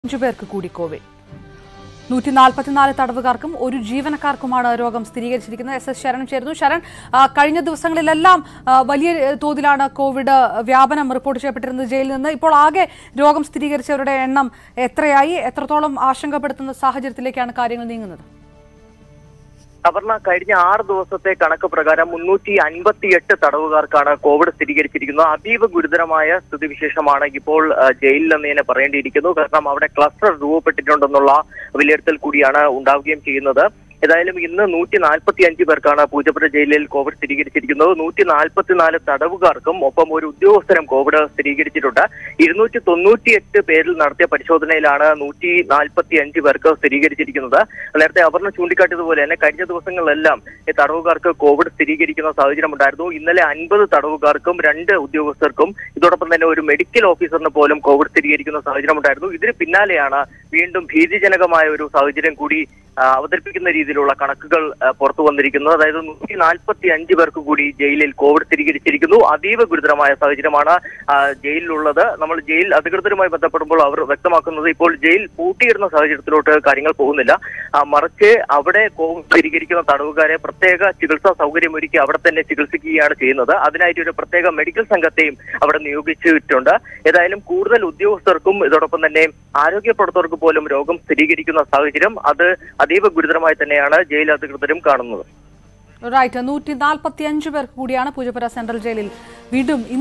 അഞ്ചു പേർക്ക് കൂടി കോവിഡ് നൂറ്റി നാൽപ്പത്തിനാല് തടവുകാർക്കും ഒരു ജീവനക്കാർക്കുമാണ് രോഗം സ്ഥിരീകരിച്ചിരിക്കുന്നത് എസ് എസ് ശരൺ ചേരുന്നു ശരൺ ആ, കഴിഞ്ഞ ദിവസങ്ങളിലെല്ലാം ആ, വലിയ തോതിലാണ് കോവിഡ് വ്യാപനം റിപ്പോർട്ട് ചെയ്യപ്പെട്ടിരുന്നത് ജയിലിൽ നിന്ന് ഇപ്പോൾ ആകെ രോഗം സ്ഥിരീകരിച്ചവരുടെ എണ്ണം എത്രയായി എത്രത്തോളം ആശങ്കപ്പെടുത്തുന്ന സാഹചര്യത്തിലേക്കാണ് കാര്യങ്ങൾ നീങ്ങുന്നത് അപർണ കഴിഞ്ഞ ആറ് ദിവസത്തെ കണക്ക് പ്രകാരം മുന്നൂറ്റി അൻപത്തിയെട്ട് തടവുകാർക്കാണ് കോവിഡ് സ്ഥിരീകരിച്ചിരിക്കുന്നത് അതീവ ഗുരുതരമായ സ്ഥിതിവിശേഷമാണ് ഇപ്പോൾ ആ, ജയിലിൽ എന്ന് തന്നെ പറയേണ്ടിയിരിക്കുന്നു കാരണം അവിടെ ക്ലസ്റ്റർ രൂപപ്പെട്ടിട്ടുണ്ടെന്നുള്ള വിലയിരുത്തൽ കൂടിയാണ് ഉണ്ടാവുകയും ചെയ്യുന്നത് ഏതായാലും ഇന്ന് നൂറ്റി നാൽപ്പത്തി അഞ്ച് പേർക്കാണ് പൂജപ്പുര ജയിലിൽ കോവിഡ് സ്ഥിരീകരിച്ചിരിക്കുന്നത് നൂറ്റി നാൽപ്പത്തിനാല് തടവുകാർക്കും ഒപ്പം ഒരു ഉദ്യോഗസ്ഥനും കോവിഡ് സ്ഥിരീകരിച്ചിട്ടുണ്ട് ഇരുന്നൂറ്റി തൊണ്ണൂറ്റിയെട്ട് പേരിൽ നടത്തിയ പരിശോധനയിലാണ് നൂറ്റി നാൽപ്പത്തി അഞ്ച് പേർക്ക് സ്ഥിരീകരിച്ചിരിക്കുന്നത് നേരത്തെ അപർണ ചൂണ്ടിക്കാട്ടിയതുപോലെ തന്നെ കഴിഞ്ഞ ദിവസങ്ങളിലെല്ലാം ഈ തടവുകാർക്ക് കോവിഡ് സ്ഥിരീകരിക്കുന്ന സാഹചര്യം ഉണ്ടായിരുന്നു ഇന്നലെ അൻപത് തടവുകാർക്കും രണ്ട് ഉദ്യോഗസ്ഥർക്കും ഇതോടൊപ്പം തന്നെ ഒരു മെഡിക്കൽ ഓഫീസറിന് പോലും കോവിഡ് സ്ഥിരീകരിക്കുന്ന സാഹചര്യം ഉണ്ടായിരുന്നു ഇതിന് പിന്നാലെയാണ് വീണ്ടും ഭീതിജനകമായ ഒരു സാഹചര്യം കൂടി ആ, അവതരിപ്പിക്കുന്ന രീതിയിലുള്ള കണക്കുകൾ ആ, പുറത്തു വന്നിരിക്കുന്നത് അതായത് നൂറ്റി നാൽപ്പത്തി അഞ്ച് പേർക്ക് കൂടി ജയിലിൽ കോവിഡ് സ്ഥിരീകരിച്ചിരിക്കുന്നു അതീവ ഗുരുതരമായ സാഹചര്യമാണ് ആ, ജയിലിലുള്ളത് നമ്മൾ ജയിൽ അധികൃതരുമായി ബന്ധപ്പെടുമ്പോൾ അവർ വ്യക്തമാക്കുന്നത് ഇപ്പോൾ ജയിൽ പൂട്ടിയിടുന്ന സാഹചര്യത്തിലോട്ട് കാര്യങ്ങൾ പോകുന്നില്ല ആ, മറിച്ച് അവിടെ കോവിഡ് സ്ഥിരീകരിക്കുന്ന തടവുകാരെ പ്രത്യേക ചികിത്സാ സൗകര്യം ഒരുക്കി അവിടെ തന്നെ ചികിത്സിക്കുകയാണ് ചെയ്യുന്നത് അതിനായിട്ട് ഒരു പ്രത്യേക മെഡിക്കൽ സംഘത്തെയും അവിടെ നിയോഗിച്ചിട്ടുണ്ട് ഏതായാലും കൂടുതൽ ഉദ്യോഗസ്ഥർക്കും ഇതോടൊപ്പം തന്നെ ആരോഗ്യ പ്രവർത്തകർക്ക് പോലും രോഗം സ്ഥിരീകരിക്കുന്ന സാഹചര്യം അത് അതീവ ഗുരുതരമായി തന്നെയാണ് ജയിൽ അധികൃതരും കാണുന്നത് റൈറ്റ് നൂറ്റി നാൽപ്പത്തി അഞ്ച് പേർക്ക് കൂടിയാണ് പൂജപ്പുര സെൻട്രൽ ജയിലിൽ വീണ്ടും